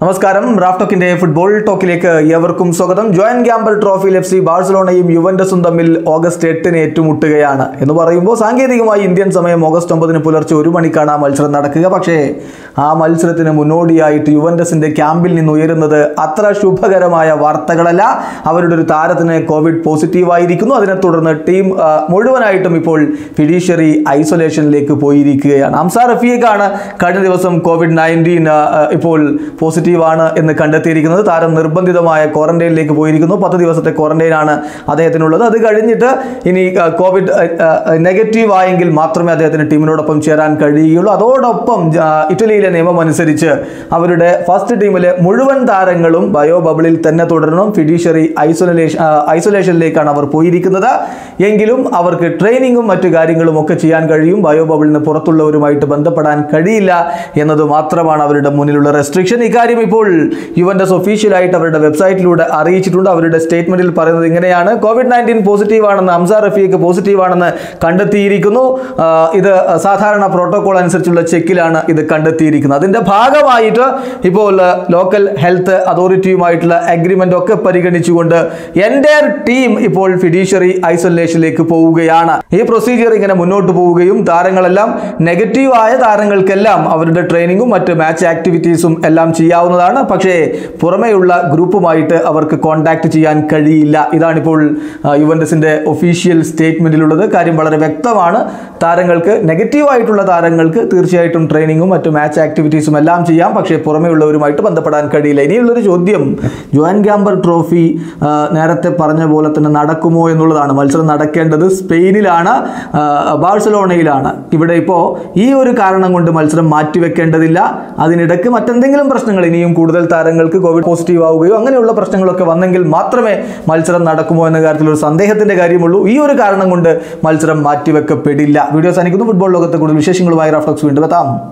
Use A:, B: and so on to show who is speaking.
A: നമസ്കാരം റാഫ്ടോക്കിന്റെ ഫുട്ബോൾ ടോക്കിലേക്ക് ഏവർക്കും സ്വാഗതം ജോയിൻ ഗ്യാമ്പൽ ട്രോഫിയിൽ എഫ് സി ബാഴ്സലോണയും യുവന്റസും തമ്മിൽ ഓഗസ്റ്റ് എട്ടിന് ഏറ്റുമുട്ടുകയാണ് എന്ന് പറയുമ്പോൾ സാങ്കേതികമായി ഇന്ത്യൻ സമയം ഓഗസ്റ്റ് ഒമ്പതിന് പുലർച്ചെ ഒരു മണിക്കാണ് ആ മത്സരം നടക്കുക പക്ഷേ ആ മത്സരത്തിന് മുന്നോടിയായിട്ട് യുവന്റസിന്റെ ക്യാമ്പിൽ നിന്ന് ഉയരുന്നത് അത്ര ശുഭകരമായ വാർത്തകളല്ല അവരുടെ ഒരു താരത്തിന് കോവിഡ് പോസിറ്റീവായിരിക്കുന്നു അതിനെ തുടർന്ന് ടീം ആ, മുഴുവനായിട്ടും ഇപ്പോൾ ഫിഡീഷ്യറി ഐസൊലേഷനിലേക്ക് പോയിരിക്കുകയാണ് അംസാർ റഫീഖാണ് കഴിഞ്ഞ ദിവസം കോവിഡ് നയൻറ്റീൻ ഇപ്പോൾ പോസിറ്റീവാണ് എന്ന് കണ്ടെത്തിയിരിക്കുന്നത് താരം നിർബന്ധിതമായ ക്വാറന്റൈനിലേക്ക് പോയിരിക്കുന്നു പത്ത് ദിവസത്തെ ക്വാറന്റൈനാണ് അദ്ദേഹത്തിനുള്ളത് അത് കഴിഞ്ഞിട്ട് ഇനി ആ, കോവിഡ് നെഗറ്റീവ് ആയെങ്കിൽ മാത്രമേ അദ്ദേഹത്തിന് ടീമിനോടൊപ്പം ചേരാൻ കഴിയുകയുള്ളൂ അതോടൊപ്പം ആ, ഇറ്റലിയിലെ നിയമം അനുസരിച്ച് അവരുടെ ഫസ്റ്റ് ടീമിലെ മുഴുവൻ താരങ്ങളും ബയോ ബബിളിൽ തന്നെ തുടരണം ഫിഡീഷ്യറി ഐസൊലേഷൻ ഐസൊലേഷനിലേക്കാണ് അവർ പോയിരിക്കുന്നത് എങ്കിലും അവർക്ക് ട്രെയിനിങ്ങും മറ്റു കാര്യങ്ങളും ഒക്കെ ചെയ്യാൻ കഴിയും ബയോ ബബിളിന് പുറത്തുള്ളവരുമായിട്ട് ബന്ധപ്പെടാൻ കഴിയില്ല എന്നത് മാത്രമാണ് അവരുടെ മുന്നിലുള്ള റെസ്ട്രിക്ഷൻ ഇക്കാര്യം ഇപ്പോൾ യുവന്റസ് ഒഫീഷ്യലായിട്ട് അവരുടെ വെബ്സൈറ്റിലൂടെ അറിയിച്ചിട്ടുണ്ട് അവരുടെ സ്റ്റേറ്റ്മെന്റിൽ പറയുന്നത് ഇങ്ങനെയാണ് കോവിഡ് നയൻറ്റീൻ പോസിറ്റീവ് ആണെന്ന് അംസാർ റഫീഖ് പോസിറ്റീവ് ആണെന്ന് കണ്ടെത്തിയിരിക്കുന്നു ആ, ഇത് സാധാരണ പ്രോട്ടോകോൾ അനുസരിച്ചുള്ള ചെക്കിലാണ് ഇത് കണ്ടെത്തിയിരിക്കുന്നത് അതിന്റെ ഭാഗമായിട്ട് ഇപ്പോൾ ലോക്കൽ ഹെൽത്ത് അതോറിറ്റിയുമായിട്ടുള്ള അഗ്രിമെന്റ് ഒക്കെ പരിഗണിച്ചുകൊണ്ട് എൻ്റെ ടീം ഇപ്പോൾ ഫിഡീഷ്യറി ഐസൊലേഷനിലേക്ക് പോവുകയാണ് ഈ പ്രൊസീജിയർ ഇങ്ങനെ മുന്നോട്ട് പോവുകയും താരങ്ങളെല്ലാം നെഗറ്റീവ് ആയ താരങ്ങൾക്കെല്ലാം അവരുടെ ട്രെയിനിങ്ങും മറ്റ് മാച്ച് ആക്ടിവിറ്റീസും എല്ലാം ചെയ്യാവുന്നതാണ് പക്ഷേ പുറമെയുള്ള ഗ്രൂപ്പുമായിട്ട് അവർക്ക് കോൺടാക്ട് ചെയ്യാൻ കഴിയില്ല ഇതാണിപ്പോൾ ആ, യുവന്റസിന്റെ ഒഫീഷ്യൽ സ്റ്റേറ്റ്മെന്റിലുള്ളത് കാര്യം വളരെ വ്യക്തമാണ് താരങ്ങൾക്ക് നെഗറ്റീവ് ആയിട്ടുള്ള താരങ്ങൾക്ക് തീർച്ചയായിട്ടും ട്രെയിനിങ്ങും മറ്റു മാച്ച് ആക്ടിവിറ്റീസും എല്ലാം ചെയ്യാം പക്ഷേ പുറമെയുള്ളവരുമായിട്ട് ബന്ധപ്പെടാൻ കഴിയില്ല ഇനിയുള്ളൊരു ചോദ്യം ജോയിൻ ഗ്യാമ്പർ ട്രോഫി ആ, നേരത്തെ പറഞ്ഞ പോലെ തന്നെ നടക്കുമോ എന്നുള്ളതാണ് മത്സരം നടക്കേണ്ടത് സ്പെയിനിലാണ് ആ, ബാഴ്സലോണയിലാണ് ഇവിടെ ഇപ്പോൾ ഈ ഒരു കാരണം കൊണ്ട് മത്സരം മാറ്റിവെക്കേണ്ടതില്ല അതിനിടയ്ക്ക് മറ്റെന്തെങ്കിലും പ്രശ്നങ്ങൾ ഇനിയും കൂടുതൽ താരങ്ങൾക്ക് കോവിഡ് പോസിറ്റീവ് ആവുകയോ അങ്ങനെയുള്ള പ്രശ്നങ്ങളൊക്കെ വന്നെങ്കിൽ മാത്രമേ മത്സരം നടക്കുമോ എന്ന കാര്യത്തിൽ ഒരു സന്ദേഹത്തിന്റെ കാര്യമുള്ളൂ ഈ ഒരു കാരണം കൊണ്ട് മത്സരം മാറ്റിവെക്കപ്പെടില്ല വീഡിയോ സാധിക്കുന്നു ഫുട്ബോൾ ലോകത്തെ കൂടുതൽ വിശേഷങ്ങളുമായി റാഫ്റ്റോക്സ് വീണ്ടും എത്താം